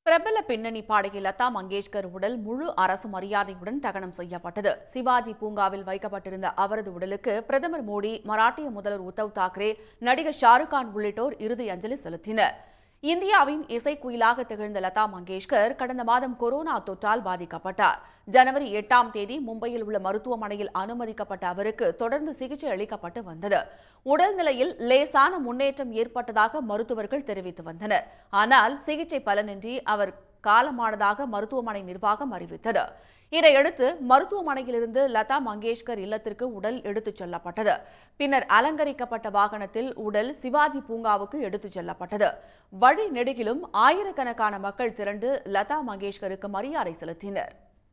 பிரபல பின்னணி பாடகி லதா மங்கேஷ்கர் உடல் முழு அரசு மரியாதையுடன் தகனம் செய்யப்பட்டது சிவாஜி பூங்காவில் வைக்கப்பட்டிருந்த அவரது உடலுக்கு பிரதமர் மோடி மராட்டிய முதல்வர் உத்தவ் தாக்கரே நடிகர் ஷாருக் கான் உள்ளிட்டோர் இறுதி அஞ்சலி செலுத்தினர் இந்தியாவின் இசைக்குயிலாக திகழ்ந்த லதா மங்கேஷ்கர் கடந்த மாதம் கொரோனா தொற்றால் பாதிக்கப்பட்டார் ஜனவரி எட்டாம் தேதி மும்பையில் உள்ள மருத்துவமனையில் அனுமதிக்கப்பட்ட அவருக்கு தொடர்ந்து சிகிச்சை அளிக்கப்பட்டு வந்தது உடல்நிலையில் லேசான முன்னேற்றம் ஏற்பட்டதாக மருத்துவர்கள் தெரிவித்து வந்தனர் ஆனால் சிகிச்சை பலனின்றி அவர் காலமானதாக மருத்துவமனை நிர்வாகம் அறிவித்தது இதையடுத்து மருத்துவமனையிலிருந்து லதா மங்கேஷ்கர் இல்லத்திற்கு உடல் எடுத்துச் செல்லப்பட்டது பின்னர் அலங்கரிக்கப்பட்ட வாகனத்தில் உடல் சிவாஜி பூங்காவுக்கு எடுத்துச் செல்லப்பட்டது வழி நெடுகிலும் ஆயிரக்கணக்கான மக்கள் திரண்டு லதா மங்கேஷ்கருக்கு மரியாதை செலுத்தினர்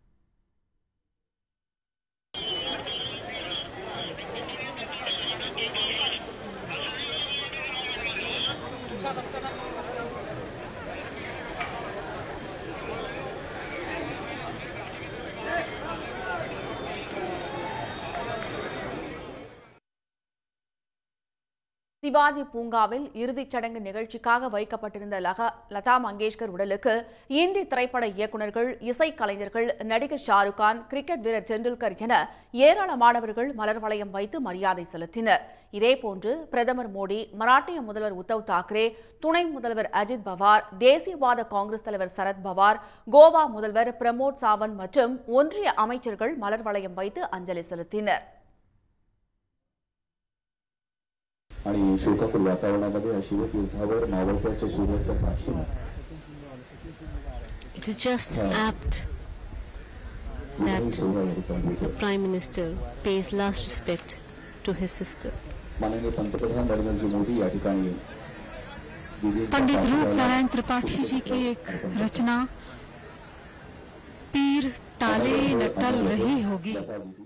சிவாஜி பூங்காவில் இறுதிச் சடங்கு நிகழ்ச்சிக்காக வைக்கப்பட்டிருந்த லகா லதா மங்கேஷ்கர் உடலுக்கு இந்தி திரைப்பட இயக்குநர்கள் இசைக்கலைஞர்கள் நடிகர் ஷாருக் கான் கிரிக்கெட் வீரர் டெண்டுல்கர் என ஏராளமானவர்கள் மலர் வளையம் வைத்து மரியாதை செலுத்தினர் இதேபோன்று பிரதமர் மோடி மராட்டிய முதல்வர் உத்தவ் தாக்கரே துணை முதல்வர் அஜித் பவார் தேசியவாத காங்கிரஸ் தலைவர் சரத் பவார் கோவா முதல்வர் பிரமோத் சாவந்த் மற்றும் ஒன்றிய அமைச்சர்கள் மலர் வளையம் வைத்து அஞ்சலி செலுத்தினர் आणि शोकाकुल वातावरणामध्ये शिवतीर्थावर मावळत्याच्या सूर्याच्या साक्षीनं It is just apt विदाई सोहळा या ठिकाणी the होतो Prime Minister pays last respect to his sister. माननीय पंतप्रधान नरेंद्र मोदी या ठिकाणी दिल्लीच्या पंडित रूप पाठीमागे नारायण त्रिपाठी जी की एक रचना पीर टाले न टल रही होगी लता दीदी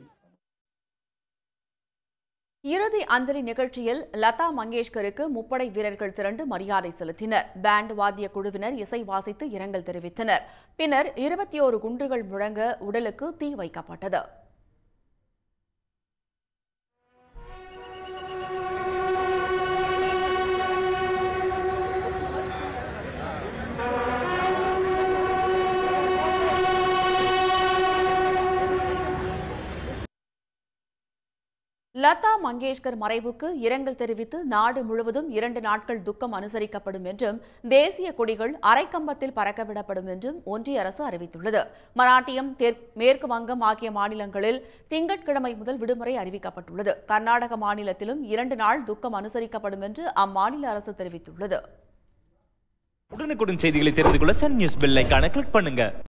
இறுதி அஞ்சலி நிகழ்ச்சியில் லதா மங்கேஷ்கருக்கு முப்படை வீரர்கள் திரண்டு மரியாதை செலுத்தினர் பேண்ட் வாத்திய குழுவினர் இசை வாசித்து இரங்கல் தெரிவித்தனர் பின்னர் இருபத்தி ஓரு குண்டுகள் முழங்க உடலுக்கு தீ வைக்கப்பட்டது லதா மங்கேஷ்கர் மறைவுக்கு இரங்கல் தெரிவித்து நாடு முழுவதும் இரண்டு நாட்கள் துக்கம் அனுசரிக்கப்படும் என்றும் தேசிய கொடிகள் அரைக்கம்பத்தில் பறக்கவிடப்படும் என்றும் ஒன்றிய அரசு அறிவித்துள்ளது மராட்டியம் தெற்- மேற்கு வங்கம் ஆகிய மாநிலங்களில் திங்கட்கிழமை முதல் விடுமுறை அறிவிக்கப்பட்டுள்ளது கர்நாடக மாநிலத்திலும் இரண்டு நாள் துக்கம் அனுசரிக்கப்படும் என்று அம்மாநில அரசு தெரிவித்துள்ளது உடனுக்குடன் செய்திகளை தெரிந்து கொள்ள சன் நியூஸ் பெல் ஐகானை கிளிக் பண்ணுங்க